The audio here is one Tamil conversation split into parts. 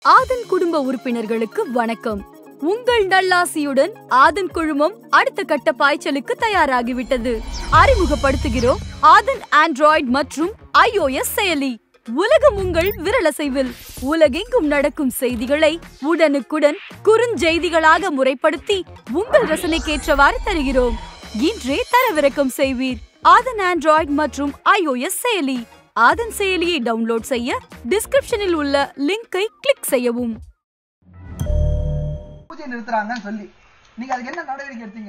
ஆதன் குடும்ப உறுப்பினர்களுக்கு வணக்கம் உங்கள் நல்லாசியுடன் ஆதன் குழுமம் அடுத்த கட்ட பாய்ச்சலுக்கு தயாராகிவிட்டது அறிமுகப்படுத்துகிறோம் ஆதன் ஆண்ட்ராய்டு மற்றும் iOS செயலி உலகம் உங்கள் விரலசைவில் உலகெங்கும் நடக்கும் செய்திகளை உடனுக்குடன் குறுஞ்செய்திகளாக முறைப்படுத்தி உங்கள் ரசனைக்கேற்றவாறு தருகிறோம் இன்றே தரவிறக்கம் செய்வீர் ஆதன் ஆண்ட்ராய்டு மற்றும் iOS செயலி ஆதன் செயலியை டவுன்லோட் செய்ய டிஸ்கிரிப்ஷனில் உள்ள லிங்கை கிளிக் செய்யவும் பூஜை நிறுத்துறாங்கன்னு சொல்லி நீங்க அதுக்கு என்ன நடவடிக்கை எடுத்தீங்க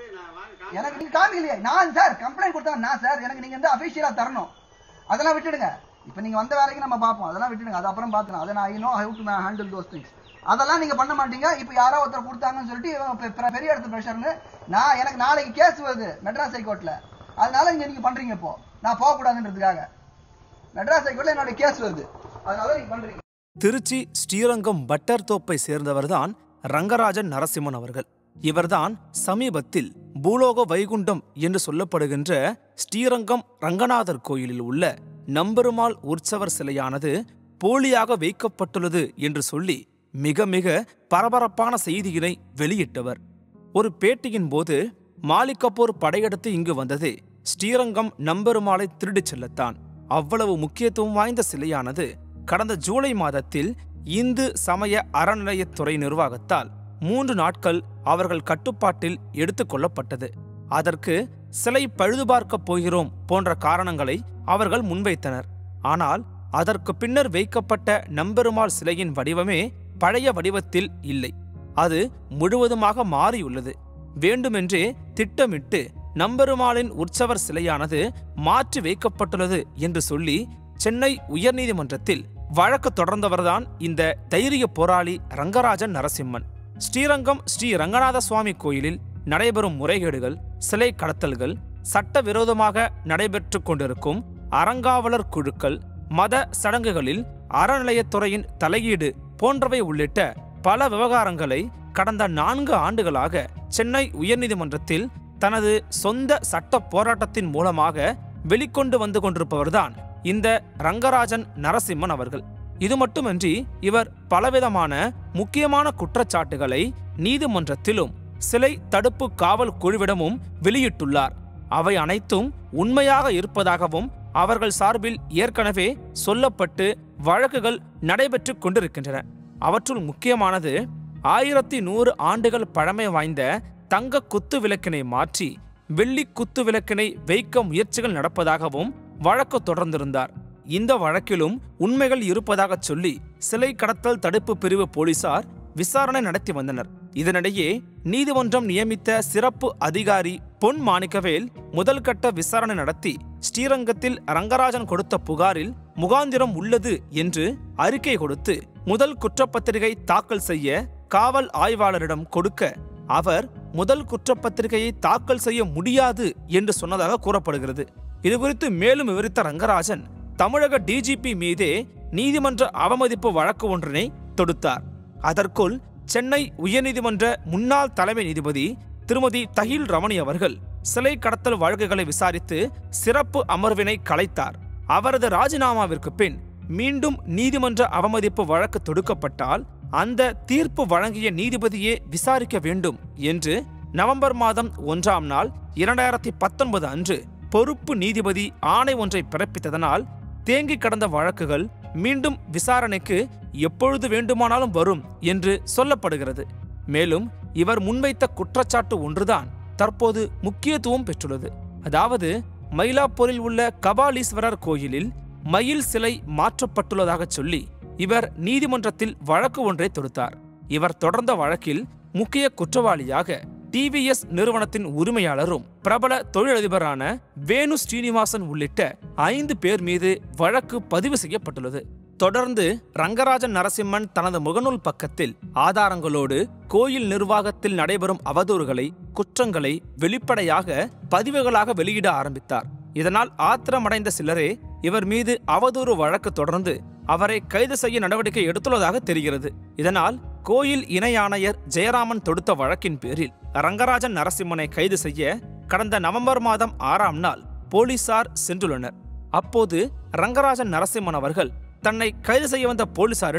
எனக்கு நீங்க காமிக்கலையே நான் சார் கம்ப்ளைண்ட் கொடுத்தா நான் சார் எனக்கு நீங்க வந்து அபிஷியலா தரணும் அதெல்லாம் விட்டுடுங்க இப்போ நீங்க வந்த வேலைக்கு நம்ம பார்ப்போம் அதெல்லாம் விட்டுடுங்க அது அப்புறம் பார்த்துக்கலாம் அதை நான் I know how to handle those things அதெல்லாம் நீங்க பண்ண மாட்டீங்க இப்போ யாரோ ஒருத்தர் கொடுத்தாங்கன்னு சொல்லிட்டு இவன் பெ- பெ- பெரிய இடத்து ப்ரெஷர்னு நான் எனக்கு நாளைக்கு கேஸ் வருது மெட்ராஸ் ஹைகோர்ட்ல அதனால நீங்க நீங்க பண்றீங்க இப்போ நான் போகக்கூடாதுன்றதுக்காக மெட்ராஸ் ஹைகோர்ட்ல என்னோட கேஸ் வருது அதனால நீங்க பண்றீங்க திருச்சி ஸ்ரீரங்கம் பட்டர் தோப்பை சேர்ந்தவர்தான் ரங்கராஜன் நரசிம்மன் அவர்கள் இவர்தான் சமீபத்தில் பூலோக வைகுண்டம் என்று சொல்லப்படுகின்ற ஸ்ரீரங்கம் ரங்கநாதர் கோயிலில் உள்ள நம்பெருமாள் உற்சவர் சிலையானது போலியாக வைக்கப்பட்டுள்ளது என்று சொல்லி மிக மிக பரபரப்பான செய்தியினை வெளியிட்டவர் ஒரு பேட்டியின் போது மாலிக் கபூர் படையெடுத்து இங்கு வந்தது ஸ்ரீரங்கம் நம்பெருமாளை திருடிச் செல்லத்தான் அவ்வளவு முக்கியத்துவம் வாய்ந்த சிலையானது கடந்த ஜூலை மாதத்தில் இந்து சமய அறநிலையத்துறை நிர்வாகத்தால் மூன்று நாட்கள் அவர்கள் கட்டுப்பாட்டில் எடுத்துக் கொள்ளப்பட்டது அதற்கு சிலை பழுதுபார்க்கப் போகிறோம் போன்ற காரணங்களை அவர்கள் முன்வைத்தனர் ஆனால் அதற்கு பின்னர் வைக்கப்பட்ட நம்பெருமாள் சிலையின் வடிவமே பழைய வடிவத்தில் இல்லை அது முழுவதுமாக மாறியுள்ளது வேண்டுமென்றே திட்டமிட்டு நம்பெருமாளின் உற்சவர் சிலையானது மாற்றி வைக்கப்பட்டுள்ளது என்று சொல்லி சென்னை உயர்நீதிமன்றத்தில் வழக்கு தொடர்ந்தவர்தான் இந்த தைரிய போராளி ரங்கராஜன் நரசிம்மன் ஸ்ரீரங்கம் ஸ்ரீ ரங்கநாத சுவாமி கோயிலில் நடைபெறும் முறைகேடுகள் சிலை கடத்தல்கள் சட்டவிரோதமாக நடைபெற்றுக் கொண்டிருக்கும் அறங்காவலர் குழுக்கள் மத சடங்குகளில் அறநிலையத்துறையின் தலையீடு போன்றவை உள்ளிட்ட பல விவகாரங்களை கடந்த நான்கு ஆண்டுகளாக சென்னை உயர்நீதிமன்றத்தில் தனது சொந்த சட்ட போராட்டத்தின் மூலமாக வெளிக்கொண்டு வந்து கொண்டிருப்பவர்தான் இந்த ரங்கராஜன் நரசிம்மன் அவர்கள் இது மட்டுமின்றி இவர் பலவிதமான முக்கியமான குற்றச்சாட்டுகளை நீதிமன்றத்திலும் சிலை தடுப்பு காவல் குழுவிடமும் வெளியிட்டுள்ளார் அவை அனைத்தும் உண்மையாக இருப்பதாகவும் அவர்கள் சார்பில் ஏற்கனவே சொல்லப்பட்டு வழக்குகள் நடைபெற்றுக் கொண்டிருக்கின்றன அவற்றுள் முக்கியமானது ஆயிரத்தி நூறு ஆண்டுகள் பழமை வாய்ந்த தங்க குத்து விளக்கினை மாற்றி வெள்ளி குத்து விளக்கினை வைக்க முயற்சிகள் நடப்பதாகவும் வழக்கு தொடர்ந்திருந்தார் இந்த வழக்கிலும் உண்மைகள் இருப்பதாகச் சொல்லி சிலை கடத்தல் தடுப்பு பிரிவு போலீசார் விசாரணை நடத்தி வந்தனர் இதனிடையே நீதிமன்றம் நியமித்த சிறப்பு அதிகாரி பொன் மாணிக்கவேல் முதல் கட்ட விசாரணை நடத்தி ஸ்ரீரங்கத்தில் ரங்கராஜன் கொடுத்த புகாரில் முகாந்திரம் உள்ளது என்று அறிக்கை கொடுத்து முதல் குற்றப்பத்திரிகை தாக்கல் செய்ய காவல் ஆய்வாளரிடம் கொடுக்க அவர் முதல் குற்றப்பத்திரிகையை தாக்கல் செய்ய முடியாது என்று சொன்னதாக கூறப்படுகிறது இதுகுறித்து மேலும் விவரித்த ரங்கராஜன் தமிழக டிஜிபி மீதே நீதிமன்ற அவமதிப்பு வழக்கு ஒன்றினை தொடுத்தார் அதற்குள் சென்னை உயர்நீதிமன்ற முன்னாள் தலைமை நீதிபதி திருமதி தஹில் ரமணி அவர்கள் சிலை கடத்தல் வழக்குகளை விசாரித்து சிறப்பு அமர்வினை கலைத்தார் அவரது ராஜினாமாவிற்கு பின் மீண்டும் நீதிமன்ற அவமதிப்பு வழக்கு தொடுக்கப்பட்டால் அந்த தீர்ப்பு வழங்கிய நீதிபதியே விசாரிக்க வேண்டும் என்று நவம்பர் மாதம் ஒன்றாம் நாள் இரண்டாயிரத்தி பத்தொன்பது அன்று பொறுப்பு நீதிபதி ஆணை ஒன்றை பிறப்பித்ததனால் தேங்கி கடந்த வழக்குகள் மீண்டும் விசாரணைக்கு எப்பொழுது வேண்டுமானாலும் வரும் என்று சொல்லப்படுகிறது மேலும் இவர் முன்வைத்த குற்றச்சாட்டு ஒன்றுதான் தற்போது முக்கியத்துவம் பெற்றுள்ளது அதாவது மயிலாப்பூரில் உள்ள கபாலீஸ்வரர் கோயிலில் மயில் சிலை மாற்றப்பட்டுள்ளதாகச் சொல்லி இவர் நீதிமன்றத்தில் வழக்கு ஒன்றை தொடுத்தார் இவர் தொடர்ந்த வழக்கில் முக்கிய குற்றவாளியாக டிவிஎஸ் நிறுவனத்தின் உரிமையாளரும் பிரபல தொழிலதிபரான வேணு ஸ்ரீனிவாசன் உள்ளிட்ட ஐந்து பேர் மீது வழக்கு பதிவு செய்யப்பட்டுள்ளது தொடர்ந்து ரங்கராஜன் நரசிம்மன் தனது முகநூல் பக்கத்தில் ஆதாரங்களோடு கோயில் நிர்வாகத்தில் நடைபெறும் அவதூறுகளை குற்றங்களை வெளிப்படையாக பதிவுகளாக வெளியிட ஆரம்பித்தார் இதனால் ஆத்திரமடைந்த சிலரே இவர் மீது அவதூறு வழக்கு தொடர்ந்து அவரை கைது செய்ய நடவடிக்கை எடுத்துள்ளதாக தெரிகிறது இதனால் கோயில் இணை ஆணையர் ஜெயராமன் தொடுத்த வழக்கின் பேரில் ரங்கராஜன் நரசிம்மனை கைது செய்ய கடந்த நவம்பர் மாதம் ஆறாம் நாள் போலீசார் சென்றுள்ளனர் அப்போது ரங்கராஜன் நரசிம்மன் அவர்கள் தன்னை கைது செய்ய வந்த போலீசாரிடம்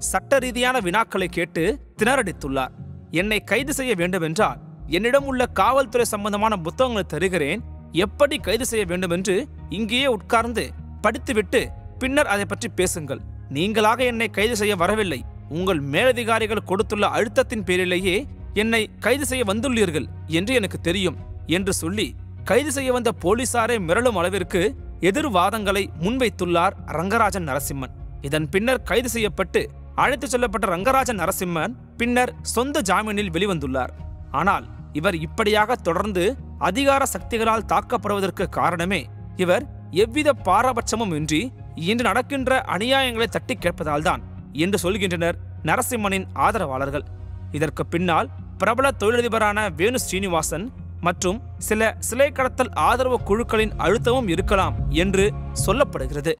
சட்ட ரீதியான வினாக்களை கேட்டு திணறடித்துள்ளார் என்னை கைது செய்ய வேண்டுமென்றால் என்னிடம் உள்ள காவல்துறை சம்பந்தமான புத்தகங்களை தருகிறேன் எப்படி கைது செய்ய வேண்டும் என்று இங்கேயே உட்கார்ந்து படித்துவிட்டு பின்னர் அதை பற்றி பேசுங்கள் நீங்களாக என்னை கைது செய்ய வரவில்லை உங்கள் மேலதிகாரிகள் கொடுத்துள்ள அழுத்தத்தின் பேரிலேயே என்னை கைது செய்ய வந்துள்ளீர்கள் என்று எனக்கு தெரியும் என்று சொல்லி கைது செய்ய வந்த போலீசாரை மிரளும் அளவிற்கு எதிர்வாதங்களை முன்வைத்துள்ளார் ரங்கராஜன் நரசிம்மன் இதன் பின்னர் கைது செய்யப்பட்டு அழைத்துச் செல்லப்பட்ட ரங்கராஜன் நரசிம்மன் பின்னர் சொந்த ஜாமீனில் வெளிவந்துள்ளார் ஆனால் இவர் இப்படியாக தொடர்ந்து அதிகார சக்திகளால் தாக்கப்படுவதற்கு காரணமே இவர் எவ்வித பாரபட்சமும் இன்றி இன்று நடக்கின்ற அநியாயங்களை தட்டி கேட்பதால்தான் என்று சொல்கின்றனர் நரசிம்மனின் ஆதரவாளர்கள் இதற்கு பின்னால் பிரபல தொழிலதிபரான வேணு ஸ்ரீனிவாசன் மற்றும் சில சிலை கடத்தல் ஆதரவு குழுக்களின் அழுத்தமும் இருக்கலாம் என்று சொல்லப்படுகிறது